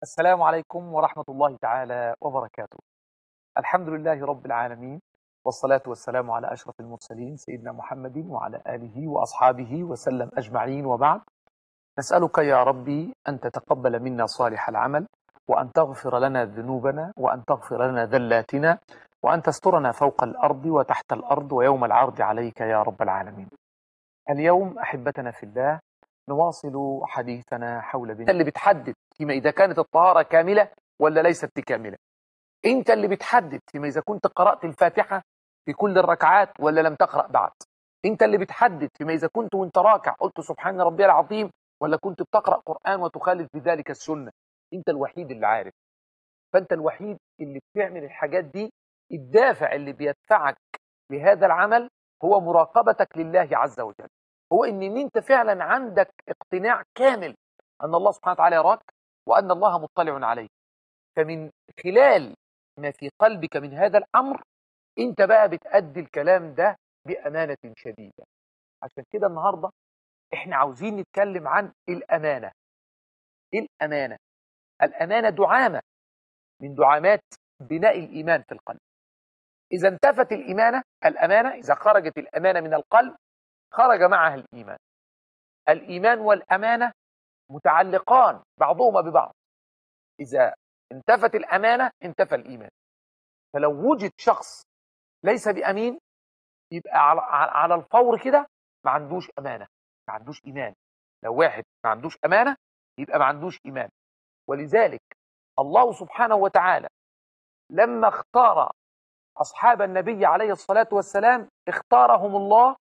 السلام عليكم ورحمة الله تعالى وبركاته الحمد لله رب العالمين والصلاة والسلام على أشرف المرسلين سيدنا محمد وعلى آله وأصحابه وسلم أجمعين وبعد نسألك يا ربي أن تتقبل منا صالح العمل وأن تغفر لنا ذنوبنا وأن تغفر لنا ذلاتنا وأن تسترنا فوق الأرض وتحت الأرض ويوم العرض عليك يا رب العالمين اليوم أحبتنا في الله نواصل حديثنا حول بناء اللي بتحدد فيما إذا كانت الطهارة كاملة ولا ليست بكاملة أنت اللي بتحدد فيما إذا كنت قرأت الفاتحة في كل الركعات ولا لم تقرأ بعد أنت اللي بتحدد فيما إذا كنت وانت راكع قلت سبحان ربي العظيم ولا كنت بتقرأ قرآن وتخالف بذلك السنة أنت الوحيد اللي عارف فأنت الوحيد اللي بتعمل الحاجات دي الدافع اللي بيدفعك لهذا العمل هو مراقبتك لله عز وجل هو ان انت فعلا عندك اقتناع كامل ان الله سبحانه وتعالى يراك وان الله مطلع عليك فمن خلال ما في قلبك من هذا الامر انت بقى بتأدي الكلام ده بامانه شديده عشان كده النهارده احنا عاوزين نتكلم عن الامانه ايه الامانه الامانه دعامه من دعامات بناء الايمان في القلب اذا انتفت الامانه الامانه اذا خرجت الامانه من القلب خرج معها الإيمان الإيمان والأمانة متعلقان بعضهما ببعض إذا انتفت الأمانة انتفى الإيمان فلو وجد شخص ليس بأمين يبقى على الفور كده ما عندوش أمانة ما عندوش إيمان لو واحد ما عندوش أمانة يبقى ما عندوش إيمان ولذلك الله سبحانه وتعالى لما اختار أصحاب النبي عليه الصلاة والسلام اختارهم الله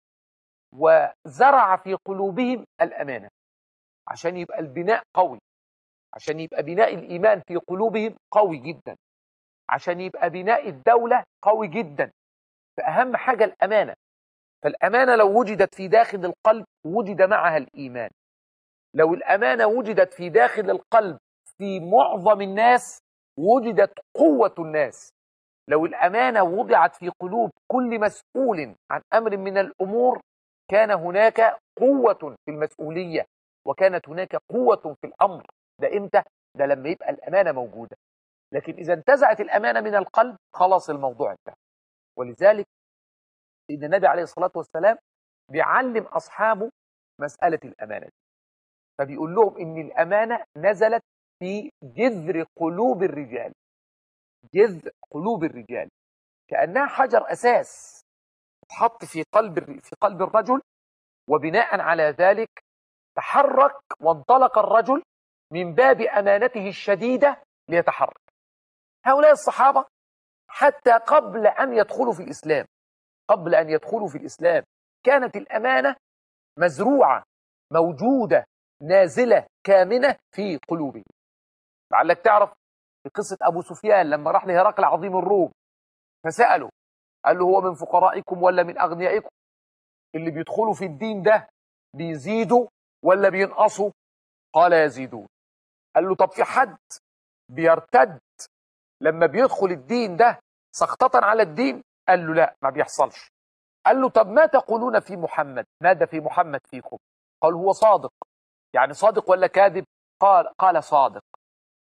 وزرع في قلوبهم الأمانة عشان يبقى البناء قوي عشان يبقى بناء الإيمان في قلوبهم قوي جدا عشان يبقى بناء الدولة قوي جدا فأهم حاجة الأمانة فالأمانة لو وجدت في داخل القلب وجد معها الإيمان لو الأمانة وجدت في داخل القلب في معظم الناس وجدت قوة الناس لو الأمانة وضعت في قلوب كل مسؤول عن أمر من الأمور كان هناك قوة في المسؤولية وكانت هناك قوة في الأمر ده إمتى؟ ده لما يبقى الأمانة موجودة لكن إذا انتزعت الأمانة من القلب خلاص الموضوع انتهى ولذلك إن النبي عليه الصلاة والسلام بيعلم أصحابه مسألة الأمانة دي. فبيقول لهم إن الأمانة نزلت في جذر قلوب الرجال جذر قلوب الرجال كأنها حجر أساس تحط في قلب في قلب الرجل وبناء على ذلك تحرك وانطلق الرجل من باب امانته الشديده ليتحرك هؤلاء الصحابه حتى قبل ان يدخلوا في الاسلام قبل ان يدخلوا في الاسلام كانت الامانه مزروعه موجوده نازله كامنه في قلوبهم لعلك تعرف في قصه ابو سفيان لما راح لهرقل عظيم الروم فساله قال له هو من فقرائكم ولا من أغنيائكم اللي بيدخلوا في الدين ده بيزيدوا ولا بينقصوا قال يزيدون قال له طب في حد بيرتد لما بيدخل الدين ده سخطة على الدين قال له لا ما بيحصلش قال له طب ما تقولون في محمد ماذا في محمد فيكم قال هو صادق يعني صادق ولا كاذب قال قال صادق